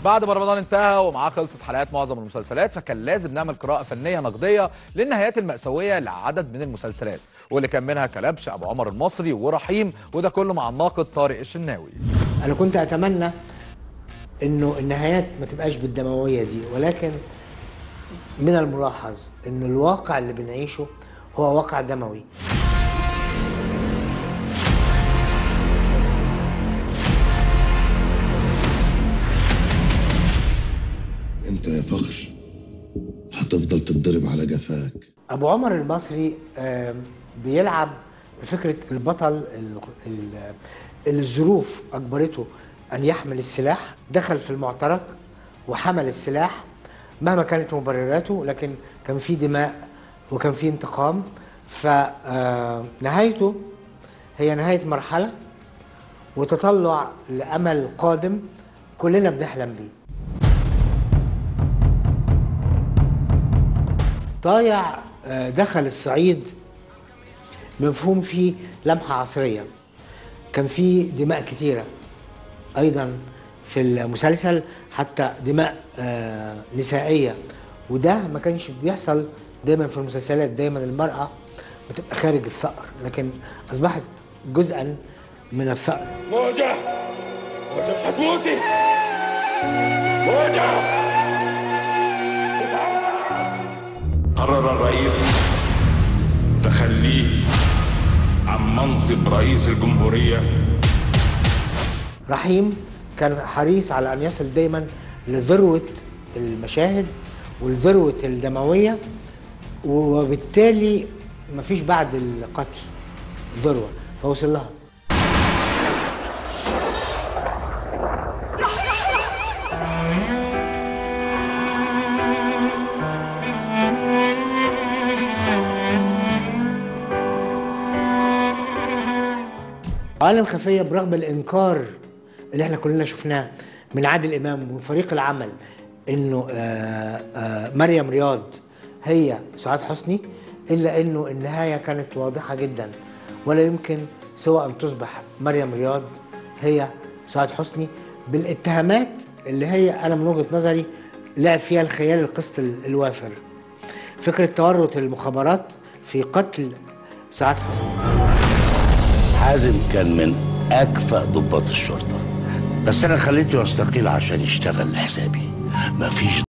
بعد ما رمضان انتهى ومعاه خلصت حلقات معظم المسلسلات فكان لازم نعمل قراءة فنية نقدية للنهايات المأساوية لعدد من المسلسلات واللي كان منها كلبش أبو عمر المصري ورحيم وده كله مع الناقد طارق الشناوي انا كنت اتمنى انه النهايات ما تبقاش بالدمويه دي ولكن من الملاحظ ان الواقع اللي بنعيشه هو واقع دموي انت يا فخر هتفضل تتضرب على جفاك ابو عمر المصري آم، بيلعب بفكره البطل ال- ال- اللي الظروف اجبرته ان يحمل السلاح دخل في المعترك وحمل السلاح مهما كانت مبرراته لكن كان في دماء وكان في انتقام فنهايته هي نهايه مرحله وتطلع لامل قادم كلنا بنحلم بيه طايع آه، دخل الصعيد مفهوم فيه لمحة عصرية كان فيه دماء كتيرة أيضا في المسلسل حتى دماء آه، نسائية وده ما كانش بيحصل دايما في المسلسلات دايما المرأة بتبقى خارج الثأر لكن أصبحت جزءا من الثأر موجة موجة مش هتموتي موجة قرر الرئيس تخليه عن منصب رئيس الجمهورية رحيم كان حريص على ان يصل دايما لذروه المشاهد ولذروه الدمويه وبالتالي مفيش بعد القتل ذروه فوصل لها عالم خفيه برغم الانكار اللي احنا كلنا شفناه من عادل امام ومن فريق العمل انه آه، آه، مريم رياض هي سعاد حسني الا انه النهايه كانت واضحه جدا ولا يمكن سوى ان تصبح مريم رياض هي سعاد حسني بالاتهامات اللي هي انا من وجهه نظري لعب فيها الخيال القسط ال- الوافر فكره تورط المخابرات في قتل سعاد حسني حازم كان من أكفأ ضباط الشرطة بس أنا خليته يستقيل عشان يشتغل لحسابي مفيش